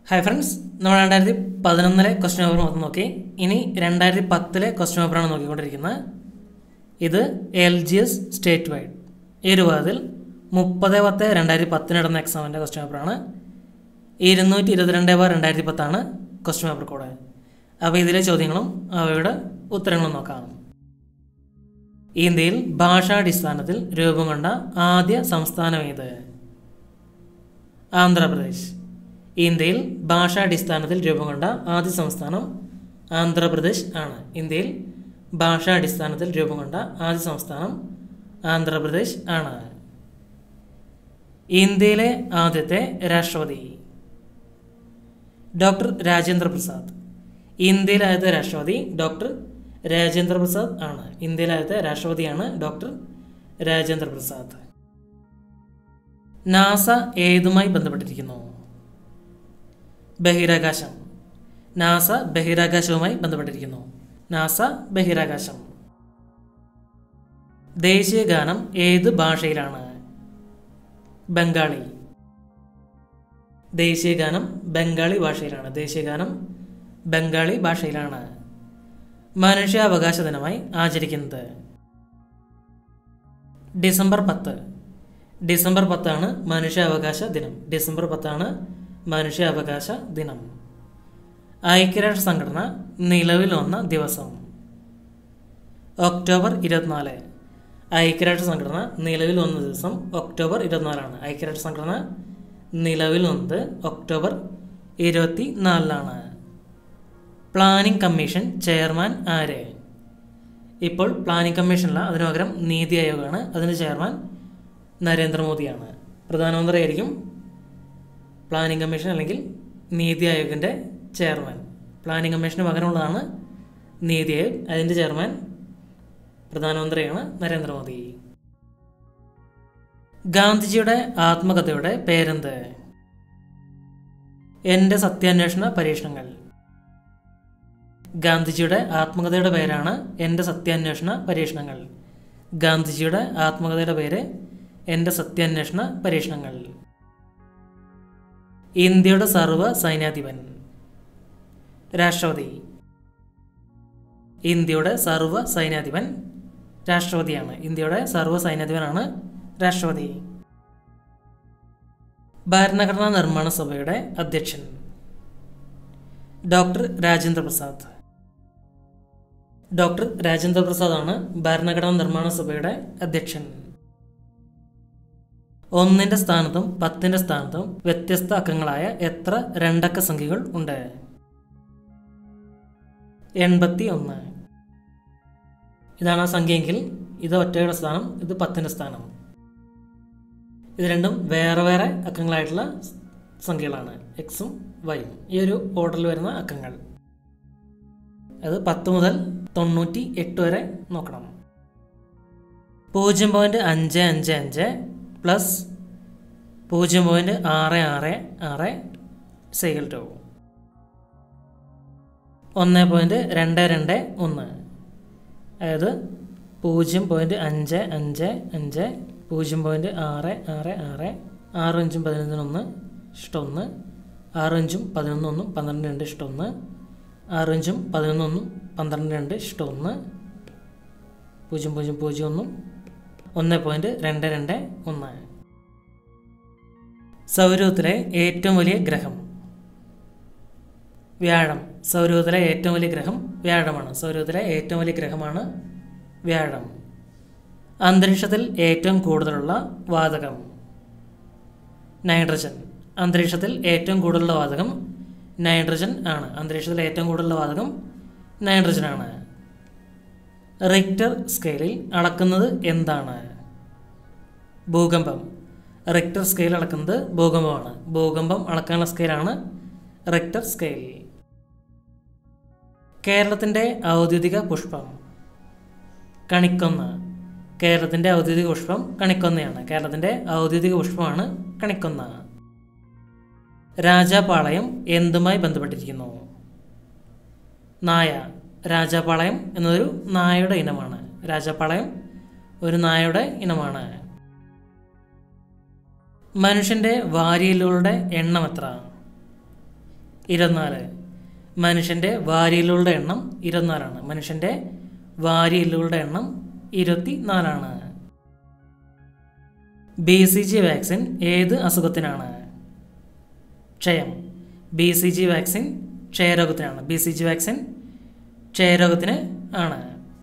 hi friends നമ്മൾ രണ്ടായിരത്തി പതിനൊന്നിലെ ക്വസ്റ്റ്യൻ പേപ്പർ മൊത്തം നോക്കി ഇനി രണ്ടായിരത്തി പത്തിലെ ക്വസ്റ്റ്യൻ പേപ്പറാണ് നോക്കിക്കൊണ്ടിരിക്കുന്നത് ഇത് L G S state wide ഈ ഒരു ഭാഗത്തിൽ മുപ്പത് പത്ത് രണ്ടായിരത്തി പത്തിന് നടന്ന എക്സാമിൻ്റെ ക്വസ്റ്റ്യൻ പേപ്പറാണ് ഇരുന്നൂറ്റി ഇരുപത്തിരണ്ട് ബാർ രണ്ടായിരത്തി പത്താണ് ക്വസ്റ്റ്യൻ പേപ്പർ കോഡ് അപ്പോൾ ഇതിലെ ചോദ്യങ്ങളും അവയുടെ ഉത്തരങ്ങളും നോക്കാം ഇന്ത്യയിൽ ഭാഷാടിസ്ഥാനത്തിൽ രൂപം കൊണ്ട ആദ്യ സംസ്ഥാനം ഏത് ആന്ധ്രാപ്രദേശ് ഇന്ത്യയിൽ ഭാഷാടിസ്ഥാനത്തിൽ രൂപം കൊണ്ട ആദ്യ സംസ്ഥാനം ആന്ധ്രാപ്രദേശ് ആണ് ഇന്ത്യയിൽ ഭാഷാടിസ്ഥാനത്തിൽ രൂപം കൊണ്ട ആദ്യ സംസ്ഥാനം ആന്ധ്രാപ്രദേശ് ആണ് ഇന്ത്യയിലെ ആദ്യത്തെ രാഷ്ട്രപതി ഡോക്ടർ രാജേന്ദ്ര പ്രസാദ് ഇന്ത്യയിലെ ആദ്യത്തെ രാഷ്ട്രപതി ഡോക്ടർ രാജേന്ദ്ര പ്രസാദ് ആണ് ഇന്ത്യയിലെ ആദ്യത്തെ രാഷ്ട്രപതിയാണ് ഡോക്ടർ രാജേന്ദ്ര പ്രസാദ് നാസ ഏതുമായി ബന്ധപ്പെട്ടിരിക്കുന്നു ബഹിരാകാശം നാസ ബഹിരാകാശവുമായി ബന്ധപ്പെട്ടിരിക്കുന്നു നാസ ബഹിരാകാശം ദേശീയ ഗാനം ഏത് ഭാഷയിലാണ് ബംഗാളി ദേശീയ ഗാനം ബംഗാളി ഭാഷയിലാണ് ദേശീയ ഗാനം ബംഗാളി ഭാഷയിലാണ് മനുഷ്യാവകാശ ദിനമായി ആചരിക്കുന്നത് ഡിസംബർ പത്ത് ഡിസംബർ പത്താണ് മനുഷ്യാവകാശ ദിനം ഡിസംബർ പത്താണ് മനുഷ്യാവകാശ ദിനം ഐക്യരാഷ്ട്ര സംഘടന നിലവിൽ വന്ന ദിവസം ഒക്ടോബർ ഇരുപത്തിനാല് ഐക്യരാഷ്ട്ര സംഘടന നിലവിൽ വന്ന ദിവസം ഒക്ടോബർ ഇരുപത്തിനാലാണ് ഐക്യരാഷ്ട്ര സംഘടന നിലവിൽ വന്നത് ഒക്ടോബർ ഇരുപത്തി നാലിലാണ് പ്ലാനിംഗ് കമ്മീഷൻ ചെയർമാൻ ആര് ഇപ്പോൾ പ്ലാനിംഗ് കമ്മീഷനല്ല അതിനു പകരം നീതി ആയോഗാണ് അതിൻ്റെ ചെയർമാൻ നരേന്ദ്രമോദിയാണ് പ്രധാനമന്ത്രിയായിരിക്കും പ്ലാനിംഗ് കമ്മീഷൻ അല്ലെങ്കിൽ നീതി ആയോഗിൻ്റെ ചെയർമാൻ പ്ലാനിംഗ് കമ്മീഷന് പകരമുള്ളതാണ് നീതി ആയോഗ് അതിൻ്റെ ചെയർമാൻ പ്രധാനമന്ത്രിയാണ് നരേന്ദ്രമോദി ഗാന്ധിജിയുടെ ആത്മകഥയുടെ പേരെന്ത് എൻ്റെ സത്യാന്വേഷണ പരീക്ഷണങ്ങൾ ഗാന്ധിജിയുടെ ആത്മകഥയുടെ പേരാണ് എൻ്റെ സത്യാന്വേഷണ പരീക്ഷണങ്ങൾ ഗാന്ധിജിയുടെ ആത്മകഥയുടെ പേര് എൻ്റെ സത്യാന്വേഷണ പരീക്ഷണങ്ങൾ ഇന്ത്യയുടെ സർവ്വ സൈന്യാധിപൻ രാഷ്ട്രപതി ഇന്ത്യയുടെ സർവ്വ സൈന്യാധിപൻ രാഷ്ട്രപതിയാണ് ഇന്ത്യയുടെ സർവ്വ സൈന്യാധിപനാണ് രാഷ്ട്രപതി ഭരണഘടനാ നിർമ്മാണ സഭയുടെ അധ്യക്ഷൻ ഡോക്ടർ രാജേന്ദ്ര പ്രസാദ് ഡോക്ടർ രാജേന്ദ്ര പ്രസാദാണ് ഭരണഘടനാ നിർമ്മാണ സഭയുടെ അധ്യക്ഷൻ ഒന്നിന്റെ സ്ഥാനത്തും പത്തിന്റെ സ്ഥാനത്തും വ്യത്യസ്ത അക്കങ്ങളായ എത്ര രണ്ടക്ക സംഖ്യകൾ ഉണ്ട് എൺപത്തി ഒന്ന് ഇതാണ് ആ സംഖ്യയെങ്കിൽ ഇത് ഒറ്റയുടെ സ്ഥാനം ഇത് പത്തിന്റെ സ്ഥാനം ഇത് രണ്ടും വേറെ വേറെ അക്കങ്ങളായിട്ടുള്ള സംഖ്യകളാണ് എക്സും വൈയും ഈ ഒരു ഓർഡറിൽ വരുന്ന അക്കങ്ങൾ അത് പത്ത് മുതൽ തൊണ്ണൂറ്റി എട്ട് വരെ നോക്കണം പൂജ്യം പോയിൻറ്റ് അഞ്ച് അഞ്ച് അഞ്ച് പ്ലസ് പൂജ്യം പോയിൻറ്റ് ആറ് ആറ് ആറ് സൈക്കിൾ ടു ഒന്ന് പോയിൻറ്റ് രണ്ട് രണ്ട് ഒന്ന് അതായത് പൂജ്യം പോയിൻറ്റ് അഞ്ച് അഞ്ച് അഞ്ച് പൂജ്യം പോയിൻറ്റ് ആറ് ആറ് ആറ് ആറ് അഞ്ചും പതിനൊന്നിനൊന്ന് ഇഷ്ടമൊന്ന് ആറ് അഞ്ചും പതിനൊന്നൊന്നും പന്ത്രണ്ട് രണ്ട് ഇഷ്ടമൊന്ന് ആറ് അഞ്ചും പതിനൊന്നൊന്നും പന്ത്രണ്ട് രണ്ട് ഇഷ്ടമൊന്ന് പൂജ്യം പൂജ്യം പൂജ്യം ഒന്നും ഒന്ന് പോയിൻറ്റ് രണ്ട് രണ്ട് ഒന്ന് സൗരയൂഥത്തിലെ ഏറ്റവും വലിയ ഗ്രഹം വ്യാഴം സൗരയൂഥത്തിലെ ഏറ്റവും വലിയ ഗ്രഹം വ്യാഴമാണ് സൗരയൂഥത്തിലെ ഏറ്റവും വലിയ ഗ്രഹമാണ് വ്യാഴം അന്തരീക്ഷത്തിൽ ഏറ്റവും കൂടുതലുള്ള വാതകം നൈട്രജൻ അന്തരീക്ഷത്തിൽ ഏറ്റവും കൂടുതലുള്ള വാതകം നൈട്രജൻ ആണ് അന്തരീക്ഷത്തിൽ ഏറ്റവും കൂടുതലുള്ള വാതകം നൈട്രജൻ ആണ് റിക്ടർ സ്കെയിലിൽ അളക്കുന്നത് എന്താണ് ഭൂകമ്പം റിക്ടർ സ്കെയിൽ അളക്കുന്നത് ഭൂകമ്പമാണ് ഭൂകമ്പം അളക്കാനുള്ള സ്കെയിലാണ് റിക്ടർ സ്കെയിൽ കേരളത്തിൻ്റെ ഔദ്യോഗിക പുഷ്പം കണിക്കൊന്ന കേരളത്തിൻ്റെ ഔദ്യോഗിക പുഷ്പം കണിക്കൊന്നയാണ് കേരളത്തിൻ്റെ ഔദ്യോഗിക പുഷ്പമാണ് കണിക്കൊന്ന രാജാപാളയം എന്തുമായി ബന്ധപ്പെട്ടിരിക്കുന്നു നായ രാജാപാളയം എന്നതൊരു നായയുടെ ഇനമാണ് രാജാപാളയം ഒരു നായയുടെ ഇനമാണ് മനുഷ്യൻ്റെ വാരിയലുകളുടെ എണ്ണം എത്ര ഇരുപത്തിനാല് മനുഷ്യൻ്റെ വാരിയലുകളുടെ എണ്ണം ഇരുപത്തിനാലാണ് മനുഷ്യൻ്റെ വാരിയലുകളുടെ എണ്ണം ഇരുപത്തി നാലാണ് ബി സി ജി വാക്സിൻ ഏത് അസുഖത്തിനാണ് ക്ഷയം ബി സി ജി വാക്സിൻ ക്ഷയരോഗത്തിനാണ് ബി സി ജി വാക്സിൻ ക്ഷയരോഗത്തിന് ആണ്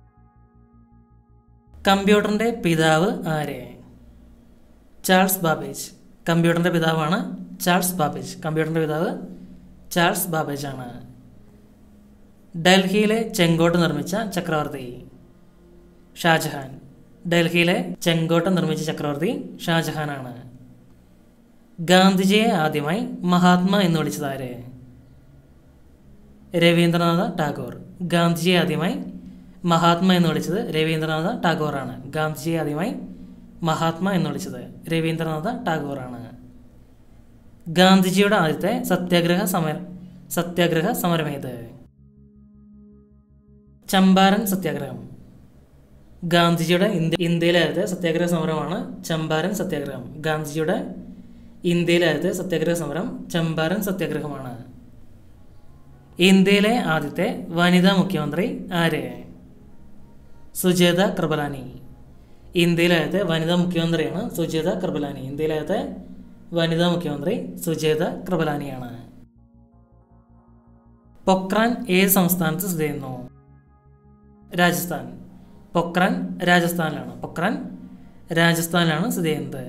കമ്പ്യൂട്ടറിൻ്റെ പിതാവ് ആര് ചാൾസ് ബാബേജ് കമ്പ്യൂട്ടറിൻ്റെ പിതാവാണ് ചാൾസ് ബാബേജ് കമ്പ്യൂട്ടറിൻ്റെ പിതാവ് ചാൾസ് ബാബേജ് ആണ് ഡൽഹിയിലെ ചെങ്കോട്ട് നിർമ്മിച്ച ചക്രവർത്തി ഷാജഹാൻ ഡൽഹിയിലെ ചെങ്കോട്ട നിർമ്മിച്ച ചക്രവർത്തി ഷാജഹാനാണ് ഗാന്ധിജിയെ ആദ്യമായി മഹാത്മാ എന്ന് വിളിച്ചത് ആര് രവീന്ദ്രനാഥ ടാഗോർ ഗാന്ധിജിയെ ആദ്യമായി മഹാത്മാ എന്ന് വിളിച്ചത് രവീന്ദ്രനാഥ ടാഗോറാണ് ഗാന്ധിജിയെ ആദ്യമായി മഹാത്മാ എന്ന് വിളിച്ചത് രവീന്ദ്രനാഥ ടാഗോറാണ് ഗാന്ധിജിയുടെ ആദ്യത്തെ സത്യാഗ്രഹ സമര സത്യാഗ്രഹ സമരമേത് ചമ്പാരൻ സത്യാഗ്രഹം ഗാന്ധിജിയുടെ ഇന്ത്യ ഇന്ത്യയിലെ ആദ്യത്തെ സത്യാഗ്രഹ സമരമാണ് ചമ്പാരൻ സത്യാഗ്രഹം ഗാന്ധിജിയുടെ ഇന്ത്യയിലെ ആദ്യത്തെ സത്യാഗ്രഹ സമരം ചമ്പാരൻ സത്യാഗ്രഹമാണ് ഇന്ത്യയിലെ ആദ്യത്തെ വനിതാ മുഖ്യമന്ത്രി ആര് സുജേത കൃപലാനി ഇന്ത്യയിലെ ആദ്യത്തെ വനിതാ മുഖ്യമന്ത്രിയാണ് സുജേത കൃപലാനി ഇന്ത്യയിലെ ആദ്യത്തെ വനിതാ മുഖ്യമന്ത്രി സുജേത കൃപലാനിയാണ് പൊക്രാൻ ഏത് സംസ്ഥാനത്ത് സ്ഥിതി ചെയ്യുന്നു രാജസ്ഥാൻ പൊക്രാൻ രാജസ്ഥാനിലാണ് പൊക്രാൻ രാജസ്ഥാനിലാണ് സ്ഥിതി ചെയ്യുന്നത്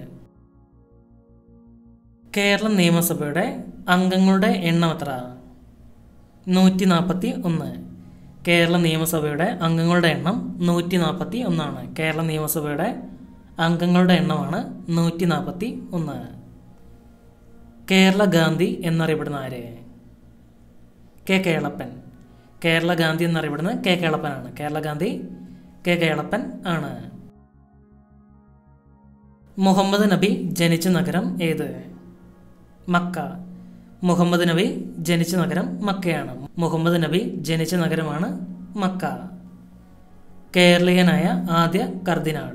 കേരള നിയമസഭയുടെ അംഗങ്ങളുടെ എണ്ണം എത്ര നൂറ്റി നാൽപ്പത്തി ഒന്ന് കേരള നിയമസഭയുടെ അംഗങ്ങളുടെ എണ്ണം നൂറ്റി നാൽപ്പത്തി ഒന്നാണ് കേരള നിയമസഭയുടെ അംഗങ്ങളുടെ എണ്ണമാണ് നൂറ്റി നാൽപ്പത്തി ഒന്ന് കേരള ഗാന്ധി എന്നറിയപ്പെടുന്ന ആര് കെ കേളപ്പൻ കേരള ഗാന്ധി എന്നറിയപ്പെടുന്നത് കെ കേളപ്പനാണ് കേരള ഗാന്ധി കെ കേളപ്പൻ ആണ് മുഹമ്മദ് നബി ജനിച്ച നഗരം ഏത് മക്ക മുഹമ്മദ് നബി ജനിച്ച നഗരം മക്കയാണ് മുഹമ്മദ് നബി ജനിച്ച നഗരമാണ് മക്ക കേരളീയനായ ആദ്യ കർദിനാൾ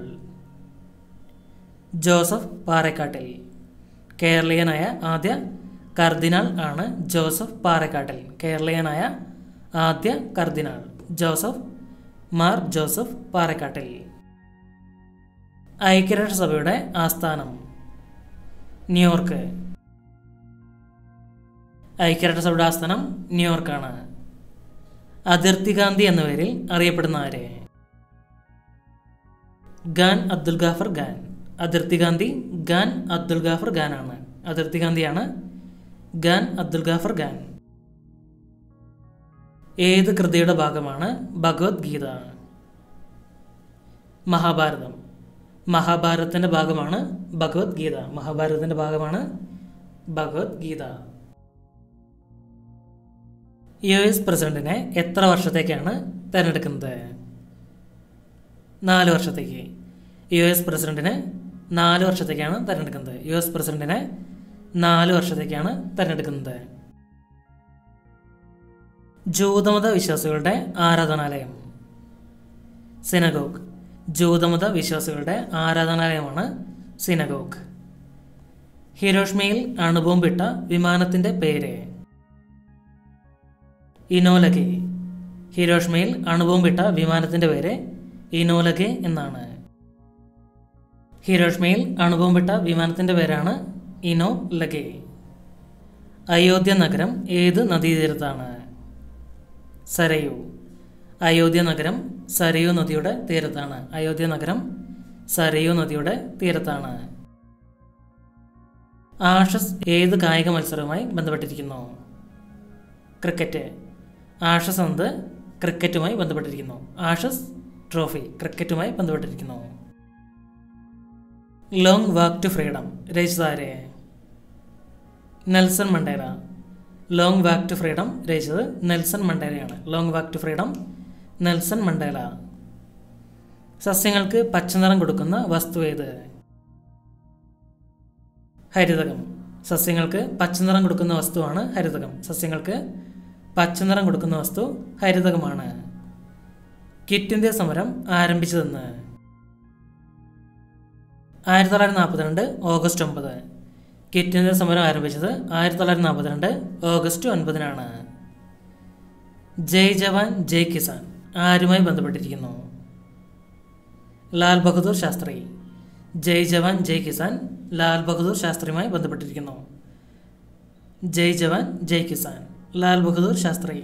ജോസഫ് പാറക്കാട്ടിൽ കേരളീയനായ ആദ്യ കർദിനാൾ ആണ് ജോസഫ് പാറക്കാട്ടിൽ കേരളീയനായ ആദ്യ കർദിനാൾ ജോസഫ് മാർ ജോസഫ് പാറക്കാട്ടിൽ ഐക്യരാഷ്ട്രസഭയുടെ ആസ്ഥാനം ന്യൂയോർക്ക് ഐക്യരാഷ്ട്രസഭയുടെ ആസ്ഥാനം ന്യൂയോർക്കാണ് അതിർത്തി ഗാന്ധി എന്ന പേരിൽ അറിയപ്പെടുന്ന ആര് ഖാൻ അബ്ദുൽ ഗാഫർ ഖാൻ അതിർത്തി ഗാന്ധി ഖാൻ അബ്ദുൽ ഗാഫർ ഖാനാണ് അതിർത്തി ഗാന്ധിയാണ് ഖാൻ അബ്ദുൽ ഗാഫർ ഖാൻ ഏത് കൃതിയുടെ ഭാഗമാണ് ഭഗവത്ഗീത മഹാഭാരതം മഹാഭാരതത്തിൻ്റെ ഭാഗമാണ് ഭഗവത്ഗീത മഹാഭാരതത്തിൻ്റെ ഭാഗമാണ് ഭഗവത്ഗീത യു എസ് പ്രസിഡന്റിനെ എത്ര വർഷത്തേക്കാണ് തിരഞ്ഞെടുക്കുന്നത് നാല് വർഷത്തേക്ക് യു എസ് പ്രസിഡന്റിനെ നാല് വർഷത്തേക്കാണ് തിരഞ്ഞെടുക്കുന്നത് യു എസ് പ്രസിഡന്റിനെ നാല് വർഷത്തേക്കാണ് തിരഞ്ഞെടുക്കുന്നത് ജൂതമത വിശ്വാസികളുടെ ആരാധനാലയം സിനഗോഗ് ജൂതമത വിശ്വാസികളുടെ ആരാധനാലയമാണ് സിനഗോഗ് ഹിരോഷ്മയിൽ അണുബോംബിട്ട വിമാനത്തിൻ്റെ പേര് ഇനോലഗെ ഹിരോഷ്മയിൽ അണുബോംബിട്ട വിമാനത്തിൻ്റെ പേര് ഇനോലഗെ എന്നാണ് ഹിരോഷ്മയിൽ അണുബോംബിട്ട വിമാനത്തിൻ്റെ പേരാണ് ഇനോ ലഗെ അയോധ്യ നഗരം ഏത് നദീതീരത്താണ് സരയു അയോധ്യ നഗരം സരയു നദിയുടെ തീരത്താണ് അയോധ്യ നഗരം സരയു നദിയുടെ തീരത്താണ് ആഷസ് ഏത് കായിക മത്സരവുമായി ബന്ധപ്പെട്ടിരിക്കുന്നു ക്രിക്കറ്റ് ആഷസ് എന്നത് ക്രിക്കറ്റുമായി ബന്ധപ്പെട്ടിരിക്കുന്നു ആഷസ് ട്രോഫി ക്രിക്കറ്റുമായി ബന്ധപ്പെട്ടിരിക്കുന്നു ലോങ് വാക്ക് ടു ഫ്രീഡം രചിച്ചതാരെ Nelson Mandela long walk to freedom രചിച്ചത് നെൽസൺ മണ്ടേലയാണ് long walk to freedom Nelson Mandela സസ്യങ്ങൾക്ക് പച്ചനിറം കൊടുക്കുന്ന വസ്തു ഏത് ഹരിതകം സസ്യങ്ങൾക്ക് പച്ചനിറം കൊടുക്കുന്ന വസ്തുവാണ് ഹരിതകം സസ്യങ്ങൾക്ക് പച്ചനിറം കൊടുക്കുന്ന വസ്തു ഹരിതകമാണ് കിറ്റ് ഇന്ത്യ സമരം ആരംഭിച്ചതെന്ന് ആയിരത്തി തൊള്ളായിരത്തി നാൽപ്പത്തിരണ്ട് ഓഗസ്റ്റ് ഒമ്പത് ക്വിറ്റ് ഇന്ത്യ സമരം ആരംഭിച്ചത് ആയിരത്തി തൊള്ളായിരത്തി നാൽപ്പത്തിരണ്ട് ഓഗസ്റ്റ് ഒൻപതിനാണ് ജയ് ജവാൻ ജയ് കിസാൻ ആരുമായി ബന്ധപ്പെട്ടിരിക്കുന്നു ലാൽ ബഹദൂർ ശാസ്ത്രി ജയ് ജവാൻ ജയ് കിസാൻ ലാൽ ബഹദൂർ ശാസ്ത്രിയുമായി ബന്ധപ്പെട്ടിരിക്കുന്നു ജയ് ജവാൻ ജയ് കിസാൻ ലാൽ ബഹദൂർ ശാസ്ത്രി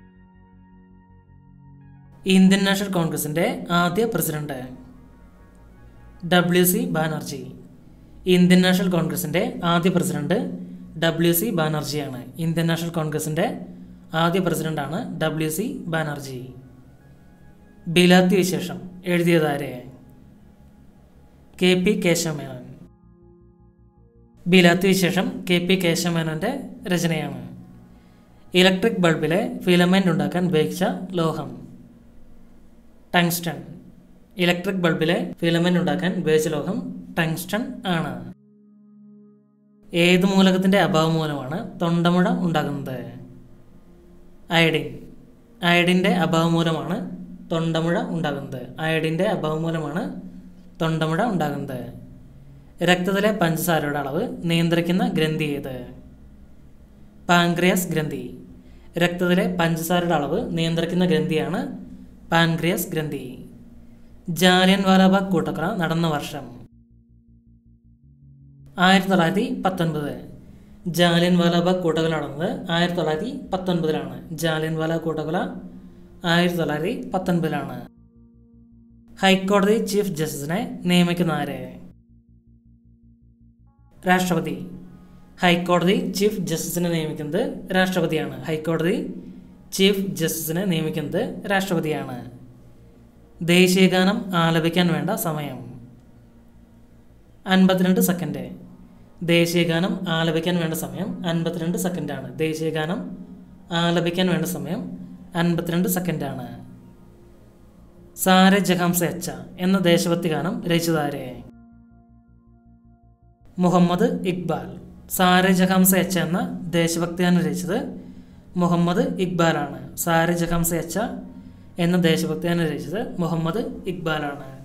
ഇന്ത്യൻ നാഷണൽ കോൺഗ്രസിന്റെ ആദ്യ president W C Banerjee Indian National കോൺഗ്രസിന്റെ ആദ്യ പ്രസിഡന്റ് ഡബ്ല്യു സി ബാനർജിയാണ് ഇന്ത്യൻ നാഷണൽ കോൺഗ്രസിന്റെ ആദ്യ പ്രസിഡന്റാണ് ഡബ്ല്യു സി ബാനർജി ബിലാത്തി വിശേഷം എഴുതിയതാരെ K P Kesava Menon Bilathi Vishesham K P കേശവമേനോന്റെ രചനയാണ് ഇലക്ട്രിക് ബൾബിലെ ഫിലമെന്റ് ഉണ്ടാക്കാൻ ഉപയോഗിച്ച ലോഹം ടങ്സ്റ്റൺ ഇലക്ട്രിക് ബൾബിലെ ഫിലമെന്റ് ഉണ്ടാക്കാൻ ഉപയോഗിച്ച ലോഹം ടങ്സ്റ്റൺ ആണ് ഏത് മൂലകത്തിന്റെ അഭാവം മൂലമാണ് തൊണ്ടമുഴ ഉണ്ടാകുന്നത് അയഡിൻ അയഡിന്റെ അഭാവം മൂലമാണ് തൊണ്ടമുഴ ഉണ്ടാകുന്നത് അയഡിന്റെ അഭാവം മൂലമാണ് തൊണ്ടമുഴ ഉണ്ടാകുന്നത് രക്തത്തിലെ പഞ്ചസാരയുടെ അളവ് നിയന്ത്രിക്കുന്ന ഗ്രന്ഥി ഏത് പാൻക്രിയാസ് ഗ്രന്ഥി രക്തത്തിലെ പഞ്ചസാരയുടെ അളവ് നിയന്ത്രിക്കുന്ന ഗ്രന്ഥിയാണ് പാൻക്രിയാസ് ഗ്രന്ഥി ജാലിയൻ വാലാബാഗ് കൂട്ടക്കൊല നടന്ന വർഷം ആയിരത്തി തൊള്ളായിരത്തി പത്തൊൻപത് ജാലിയൻ വാലാബാഗ് കൂട്ടക്കൊല നടന്നത് ആയിരത്തി തൊള്ളായിരത്തി പത്തൊൻപതിലാണ് ജാലിയൻ വാല കൂട്ടക്കൊല ആയിരത്തി തൊള്ളായിരത്തി പത്തൊൻപതിലാണ് ഹൈക്കോടതി ചീഫ് ജസ്റ്റിസിനെ നിയമിക്കുന്ന ആര് രാഷ്ട്രപതി ഹൈക്കോടതി ചീഫ് ജസ്റ്റിസിനെ നിയമിക്കുന്നത് രാഷ്ട്രപതിയാണ് ഹൈക്കോടതി ചീഫ് ജസ്റ്റിസിനെ നിയമിക്കുന്നത് രാഷ്ട്രപതിയാണ് ദേശീയഗാനം ആലപിക്കാൻ വേണ്ട സമയം അൻപത്തിരണ്ട് സെക്കൻഡ് ദേശീയഗാനം ആലപിക്കാൻ വേണ്ട സമയം അൻപത്തിരണ്ട് സെക്കൻഡാണ് ദേശീയഗാനം ആലപിക്കാൻ വേണ്ട സമയം അൻപത്തിരണ്ട് സെക്കൻഡാണ് സാരെ ജഹാം സെ അച്ച എന്ന ദേശഭക്തി ഗാനം രചിച്ചതാരെ മുഹമ്മദ് ഇക്ബാൽ സാരെ ജഹാം സെ അച്ച എന്ന ദേശഭക്തി ഗാനം രചിച്ചത് മുഹമ്മദ് ഇക്ബാലാണ് സാരെ ജഹാം സെ അച്ച എന്ന ദേശഭക്തി ഗാനം രചിച്ചത് മുഹമ്മദ് ഇക്ബാലാണ്